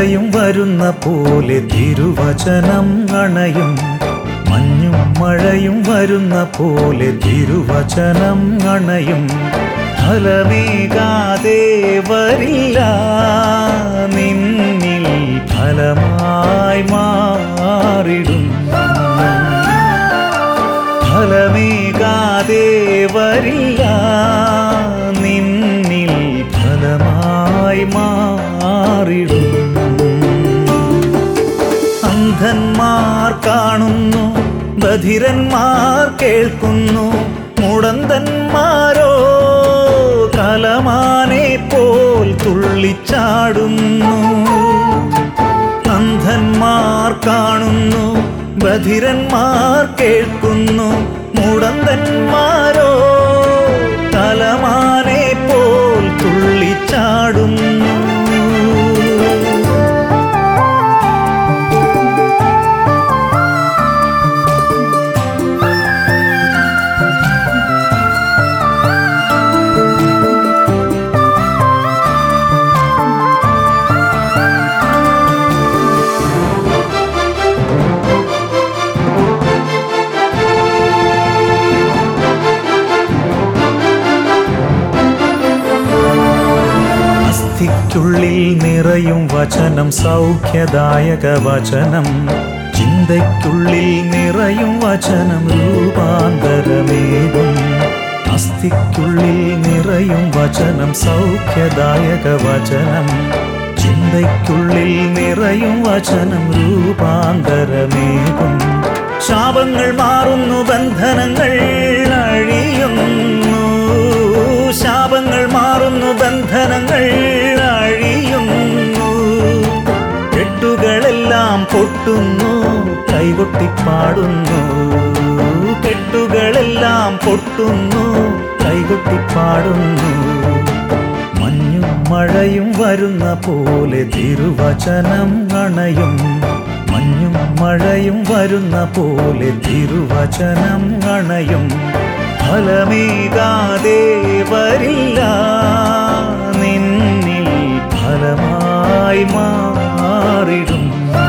മഴയും വരുന്ന പോലെ തിരുവചനം അണയും മഞ്ഞും മഴയും വരുന്ന പോലെ തിരുവചനം അണയും ഫലമേകാതെ വരില്ല നിന്നിൽ ഫലമായി മാറിടും ഫലമേകാതെ വരില്ല നിന്നിൽ ഫലമായി മാറിടും അന്ധന്മാർ കാണുന്നു ബധിരന്മാർ കേൾക്കുന്നു മുടന്തന്മാരോ കലമാനെ പോൽ തുള്ളിച്ചാടുന്നു അന്ധന്മാർ കാണുന്നു ബധിരന്മാർ കേൾക്കുന്നു മുടന്തന്മാരോ തലമാനെ പോൽ തുള്ളിച്ചാടുന്നു അസ്ഥിക്കുള്ളിൽ നിറയും വചനം സൗഖ്യദായക വചനം ചിന്തയ്ക്കുള്ളിൽ നിറയും വചനം രൂപാന്തരമേകും അസ്ഥിക്കുള്ളിൽ നിറയും വചനം സൗഖ്യദായക വചനം ചിന്തയ്ക്കുള്ളിൽ നിറയും വചനം രൂപാന്തരമേകും ശാപങ്ങൾ മാറുന്നു ബന്ധനങ്ങൾ അഴിയുന്നു ശാപങ്ങൾ മാറുന്നു ബന്ധനങ്ങൾ അഴിയുന്നു കെട്ടുകളെല്ലാം പൊട്ടുന്നു കൈകൊട്ടിപ്പാടുന്നു കെട്ടുകളെല്ലാം പൊട്ടുന്നു കൈകൊട്ടിപ്പാടുന്നു മഞ്ഞും മഴയും വരുന്ന പോലെ തിരുവചനം അണയും മഞ്ഞും മഴയും വരുന്ന പോലെ തിരുവചനം അണയും ഫലമേകാതെ വരില്ല നിന്നിൽ ഫലമായി മാറിടും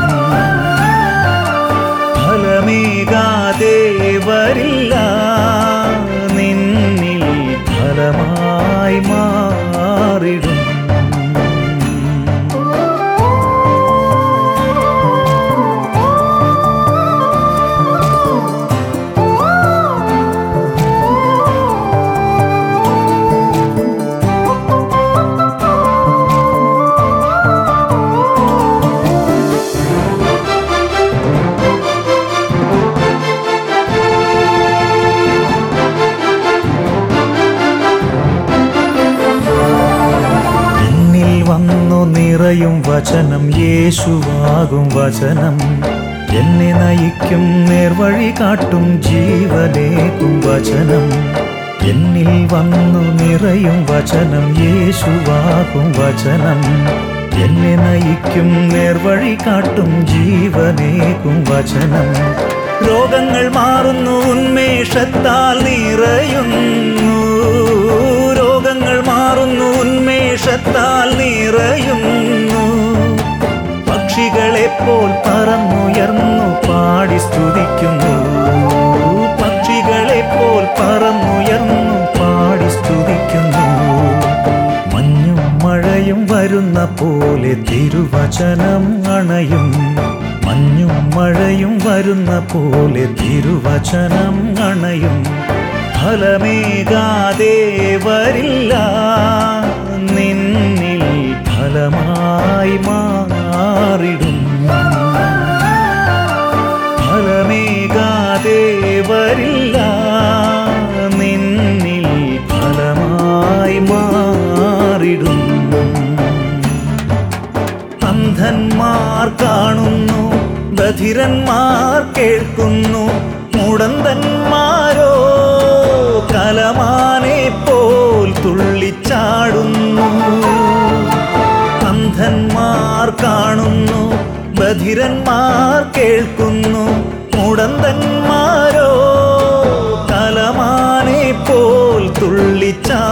ഫലമേകാതെ വരില്ല നിന്നിൽ ഫലമായി മാറിടും എന്നിൽ വന്നു നിറയും വചനം യേശുവാകും വചനം എന്നെ നയിക്കും നേർവഴി കാട്ടും ജീവനേകും വചനം എന്നിൽ വന്നു നിറയും വചനം യേശുവാകും വചനം എന്നെ നയിക്കും നേർവഴി കാട്ടും ജീവനേകും വചനം രോഗങ്ങൾ മാറുന്നു ഉന്മേഷത്താൽ നിറയുന്നു രോഗങ്ങൾ മാറുന്നു ഉന്മേഷത്താൽ നിറയുന്നു പക്ഷികളെപ്പോൾ പറന്നുയർന്നു പാടി സ്തുതിക്കുന്നു പക്ഷികളെപ്പോൾ പറന്നുയർന്നു പാടി സ്തുതിക്കുന്നു മഞ്ഞും മഴയും വരുന്ന പോലെ തിരുവചനം അണയും മഞ്ഞും മഴയും വരുന്ന പോലെ തിരുവചനം അണയും ഫലമേകാതെ വരില്ല നിന്നിൽ ഫലമായി മാറിടും ഫലമേകാതെ വരില്ല നിന്നിൽ ഫലമായി മാറിടും അന്ധന്മാർ കാണുന്നു ബധിരന്മാർ കേൾക്കുന്നു മുടന്തന്മാരോ കലമാനെ പോൽ തുള്ളിച്ചാടുന്നു അന്ധന്മാർ കാണുന്നു ബധിരന്മാർ കേൾക്കുന്നു മുടന്തന്മാരോ കലമാനെ പോൽ തുള്ളിച്ചാടുന്നു